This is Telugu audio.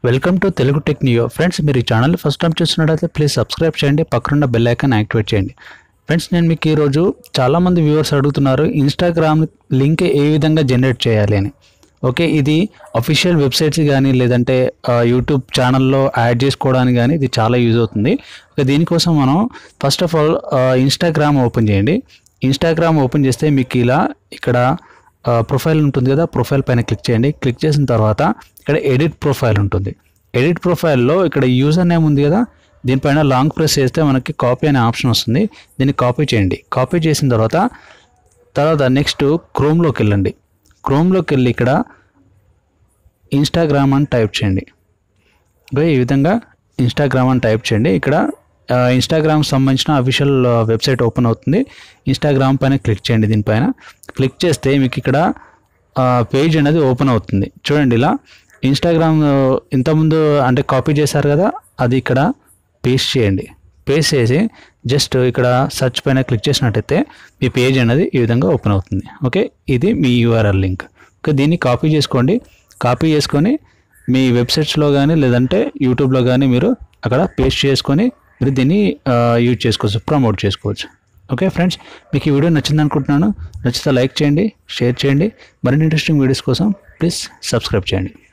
welcome to Telugu tech new friends మీరు ఈ ఛానల్ ఫస్ట్ టైం చూస్తున్నట్లయితే ప్లీజ్ సబ్స్క్రైబ్ చేయండి పక్కనున్న బెల్ ఐకాన్ యాక్టివేట్ చేయండి ఫ్రెండ్స్ నేను మీకు ఈరోజు చాలామంది వ్యూవర్స్ అడుగుతున్నారు ఇన్స్టాగ్రామ్ లింక్ ఏ విధంగా జనరేట్ చేయాలి అని ఓకే ఇది అఫీషియల్ వెబ్సైట్స్ కానీ లేదంటే ఆ, యూట్యూబ్ ఛానల్లో యాడ్ చేసుకోవడానికి కానీ ఇది చాలా యూజ్ అవుతుంది ఓకే దీనికోసం మనం first of all Instagram open చేయండి ఇన్స్టాగ్రామ్ ఓపెన్ చేస్తే మీకు ఇలా ఇక్కడ ప్రొఫైల్ ఉంటుంది కదా ప్రొఫైల్ పైన క్లిక్ చేయండి క్లిక్ చేసిన తర్వాత ఇక్కడ ఎడిట్ ప్రొఫైల్ ఉంటుంది ఎడిట్ ప్రొఫైల్లో ఇక్కడ యూజర్ నేమ్ ఉంది కదా దీనిపైన లాంగ్ ప్రెస్ చేస్తే మనకి కాపీ అనే ఆప్షన్ వస్తుంది దీన్ని కాపీ చేయండి కాపీ చేసిన తర్వాత తర్వాత నెక్స్ట్ క్రోమ్లోకి వెళ్ళండి క్రోమ్లోకి వెళ్ళి ఇక్కడ ఇన్స్టాగ్రామ్ అని టైప్ చేయండి ఓకే ఈ విధంగా ఇన్స్టాగ్రామ్ అని టైప్ చేయండి ఇక్కడ ఆ, ఇన్స్టాగ్రామ్ సంబంధించిన అఫీషియల్ వెబ్సైట్ ఓపెన్ అవుతుంది ఇన్స్టాగ్రామ్ పైన క్లిక్ చేయండి దీనిపైన క్లిక్ చేస్తే మీకు ఇక్కడ పేజ్ అనేది ఓపెన్ అవుతుంది చూడండి ఇలా ఇన్స్టాగ్రామ్ ఆ, ఇంతకుముందు అంటే కాపీ చేశారు కదా అది ఇక్కడ పేస్ట్ చేయండి పేస్ట్ చేసి జస్ట్ ఇక్కడ సెర్చ్ పైన క్లిక్ చేసినట్టయితే మీ పేజ్ అనేది ఈ విధంగా ఓపెన్ అవుతుంది ఓకే ఇది మీ యూఆర్ఎల్ లింక్ ఓకే దీన్ని కాపీ చేసుకోండి కాపీ చేసుకొని మీ వెబ్సైట్స్లో కానీ లేదంటే యూట్యూబ్లో కానీ మీరు అక్కడ పేస్ట్ చేసుకొని మీరు దీన్ని యూజ్ చేసుకోవచ్చు ప్రమోట్ చేసుకోవచ్చు ఓకే ఫ్రెండ్స్ మీకు ఈ వీడియో నచ్చింది అనుకుంటున్నాను నచ్చితే లైక్ చేయండి షేర్ చేయండి మరిన్ని ఇంట్రెస్టింగ్ వీడియోస్ కోసం ప్లీజ్ సబ్స్క్రైబ్ చేయండి